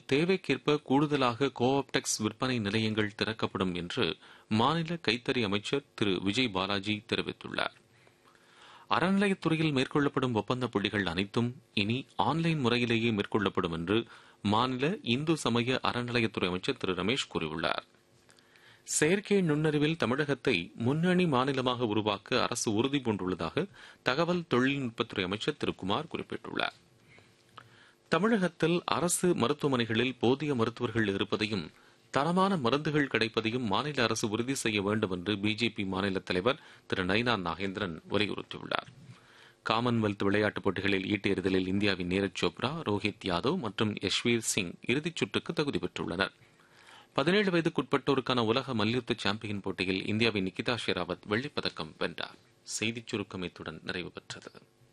தேவைக்கேற்ப கூடுதலாக கோஆப்டெக்ஸ் விற்பனை நிலையங்கள் திறக்கப்படும் என்று மாநில கைத்தறி அமைச்சர் திரு விஜய் பாலாஜி தெரிவித்துள்ளார் அறநிலையத்துறையில் மேற்கொள்ளப்படும் ஒப்பந்த புள்ளிகள் அனைத்தும் இனி ஆன்லைன் முறையிலேயே மேற்கொள்ளப்படும் என்று மாநில இந்து சமய அறநிலையத்துறை அமைச்சர் திரு ரமேஷ் கூறியுள்ளார் செயற்கை நுண்ணறிவில் தமிழகத்தை முன்னணி மாநிலமாக உருவாக்க அரசு உறுதி பூண்டுள்ளதாக தகவல் தொழில்நுட்பத்துறை அமைச்சர் திரு குமார் குறிப்பிட்டுள்ளார் தமிழகத்தில் அரசு மருத்துவமனைகளில் போதிய மருத்துவர்கள் இருப்பதையும் தரமான மருந்துகள் கிடைப்பதையும் மாநில அரசு உறுதி செய்ய வேண்டும் என்று பிஜேபி மாநில தலைவர் திரு நைனா நாகேந்திரன் வலியுறுத்தியுள்ளார் காமன்வெல்த் விளையாட்டுப் போட்டிகளில் ஈட்டெறிதலில் இந்தியாவின் நீரஜ் சோப்ரா ரோஹித் யாதவ் மற்றும் யஷ்வீர் சிங் இறுதிச் சுற்றுக்கு தகுதி பெற்றுள்ளனர் பதினேழு வயதுக்குட்பட்டோருக்கான உலக மல்யுத்த சாம்பியன் போட்டியில் இந்தியாவின் நிகிதா ஷெராவத் வெள்ளிப்பதக்கம் வென்றார் செய்திச் சுருக்கம் இத்துடன் நிறைவு பெற்றது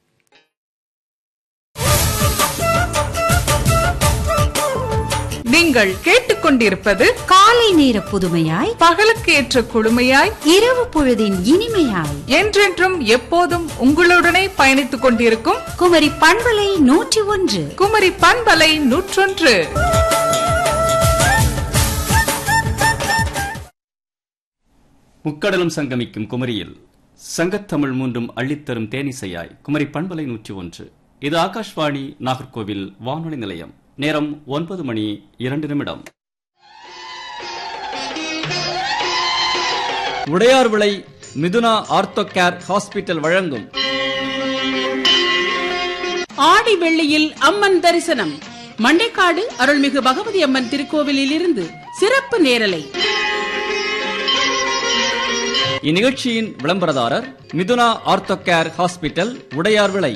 நீங்கள் கேட்டுக்கொண்டிருப்பது காலை நேர புதுமையாய் பகலுக்கு ஏற்ற குழுமையாய் இரவு பொழுதின் இனிமையாய் என்றென்றும் எப்போதும் உங்களுடனே பயணித்துக் கொண்டிருக்கும் குமரி பண்பலை நூற்றி ஒன்று குமரி பண்பலை நூற்றொன்று முக்கடலும் சங்கமிக்கும் குமரியில் சங்கத்தமிழ் மூன்றும் அள்ளித்தரும் தேனிசையாய் குமரி பண்பலை நூற்றி ஒன்று இது ஆகாஷ்வாணி நாகர்கோவில் வானொலி நிலையம் நேரம் ஒன்பது மணி இரண்டு நிமிடம் உடையார் Udayarvilai Mithuna ortho care hospital வழங்கும் ஆடி வெள்ளியில் அம்மன் தரிசனம் மண்டைக்காடு அருள்மிகு பகவதி அம்மன் திருக்கோவிலில் இருந்து சிறப்பு நேரலை இந்நிகழ்ச்சியின் விளம்பரதாரர் Mithuna ortho care hospital Udayarvilai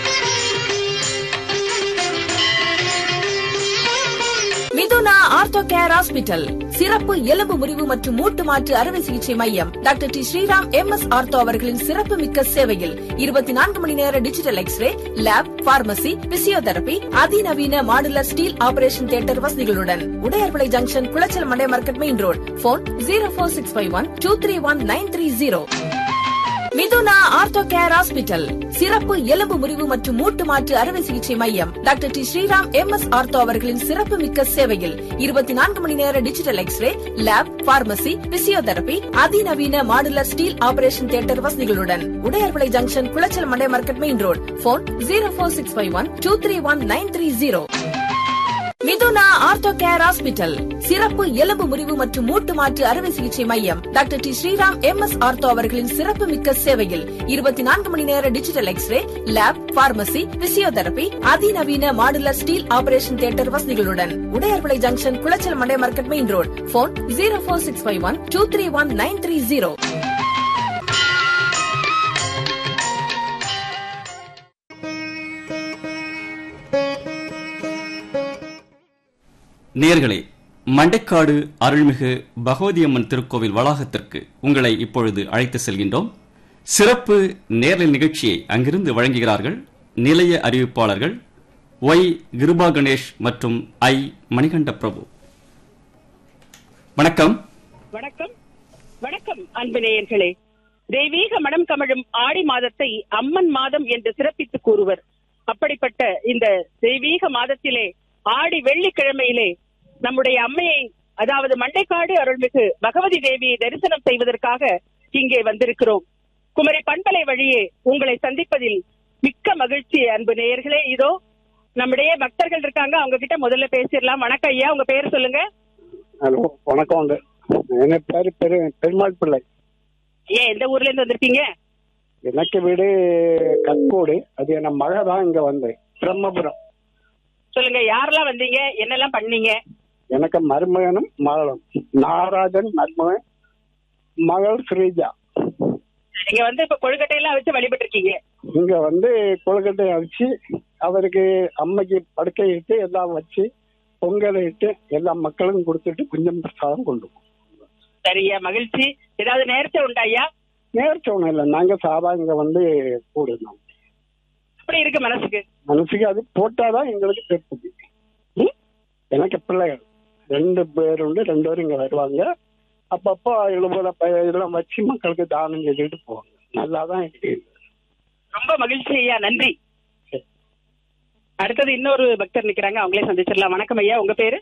Mithuna ortho care hospital சிறப்பு எலும்பு முறிவு மற்றும் மூட்டு மாற்று அறுவை சிகிச்சை மையம் doctor D Sriram M S ortho அவர்களின் சிறப்பு மிக்க சேவையில் இருபத்தி நான்கு மணி நேர digital x ray lab pharmacy physiotherapy அதிநவீன மாடுலர் ஸ்டீல் ஆபரேஷன் தியேட்டர் வசதிகளுடன் உடையார்விளை ஜங்ஷன் குளச்சல் மண்டை market main road phone zero four six five one two three one nine three zero Mithuna ortho care hospital சிறப்பு எலும்பு முறிவு மற்றும் மூட்டு மாற்று அறுவை சிகிச்சை மையம் doctor D Sriram M S ortho அவர்களின் சிறப்பு மிக்க சேவையில் இருபத்தி நான்கு மணி நேர digital x ray lab pharmacy physiotherapy அதிநவீன மாடுலர் ஸ்டீல் ஆபரேஷன் தியேட்டர் வசதிகளுடன் உடையார்விளை ஜங்ஷன் குளச்சல் மண்டை market main road phone zero four six five one two three one nine three zero Mithuna ortho care hospital சிறப்பு எலும்பு முறிவு மற்றும் மூட்டு மாற்று அறுவை சிகிச்சை மையம் doctor D Sriram M S ortho அவர்களின் சிறப்பு மிக்க சேவையில் இருபத்தி நான்கு மணி நேர digital x ray lab pharmacy physiotherapy அதிநவீன மாடுலர் ஸ்டீல் ஆபரேஷன் தியேட்டர் வசதிகளுடன் உடையார்விளை ஜங்ஷன் குளச்சல் மண்டை market main road phone zero four six five one two three one nine three zero நேர்களே மண்டைக்காடு அருள்மிகு பகவதியம்மன் திருக்கோவில் வளாகத்திற்கு உங்களை இப்பொழுது அழைத்து செல்கின்றோம் சிறப்பு நேரல் நிகழ்ச்சியை அங்கிருந்து வழங்குகிறார்கள் நிலைய அறிவிப்பாளர்கள் ஒய் கிருபா கணேஷ் மற்றும் ஐ மணிகண்ட பிரபு வணக்கம் வணக்கம் வணக்கம் அன்பு நேயர்களே தெய்வீக மனம் கமழும் ஆடி மாதத்தை அம்மன் மாதம் என்று சிறப்பித்து கூறுவர் அப்படிப்பட்ட இந்த தெய்வீக மாதத்திலே ஆடி வெள்ளிக்கிழமையிலே நம்முடைய அம்மையை அதாவது மண்டைக்காடு அருள்மிகு பகவதி தேவியை தரிசனம் செய்வதற்காக இங்கே வந்திருக்கிறோம் குமரி பண்பலை வழியே உங்களை சந்திப்பதில் மிக்க மகிழ்ச்சி அன்பு நேயர்களே இதோ நம்முடைய பக்தர்கள் இருக்காங்க அவங்க கிட்ட முதல்ல பேசிடலாம் வணக்கம் ஐயா உங்க பேர் சொல்லுங்க ஹலோ வணக்கம் என் பேரு பெரு பெருமாள் பிள்ளை ஏன் எந்த ஊர்ல இருந்து வந்திருக்கீங்க எனக்கு வீடு கற்கோடு அது என் மக தான் இங்க வந்தேன் பிரம்மபுரம் சொல்லுங்க யாரெல்லாம் வந்தீங்க என்னெல்லாம் பண்ணீங்க எனக்கு மருமகனும் மகளும் நாகராஜன் மருமகன் மகள் ஸ்ரீஜா நீங்க வந்து இப்ப கொழுக்கட்டையெல்லாம் வச்சு வழிபட்டு இருக்கீங்க இங்க வந்து கொழுக்கட்டை அடிச்சு அவருக்கு அம்மைக்கு படுக்கை இட்டு எல்லாம் வச்சு பொங்கலை இட்டு எல்லா மக்களும் கொடுத்துட்டு கொஞ்சம் பிரசாதம் கொண்டு போவோம். சரியா மகிழ்ச்சி ஏதாவது நேரத்தை உண்டா ஐயா நேர்ச்சி ஒண்ணும் இல்லை நாங்க சாதா இங்க வந்து கூடணும் அப்படி இருக்கு மனசுக்கு மனசுக்கு அது போட்டாதான் எங்களுக்கு திருப்தி ம்? எனக்கு பிள்ளைகள் ரெண்டு பேர் உண்டு ரெண்டு பேரும் இங்க வருவாங்க அப்பப்போ எழுபது இதெல்லாம் வச்சு மக்களுக்கு தானம் செஞ்சுட்டு போவாங்க நல்லா தான் இருக்கு ரொம்ப மகிழ்ச்சி ஐயா நன்றி அடுத்தது இன்னொரு பக்தர் நிக்கிறாங்க அவங்களே சந்திச்சிடலாம் வணக்கம் ஐயா உங்க பேரு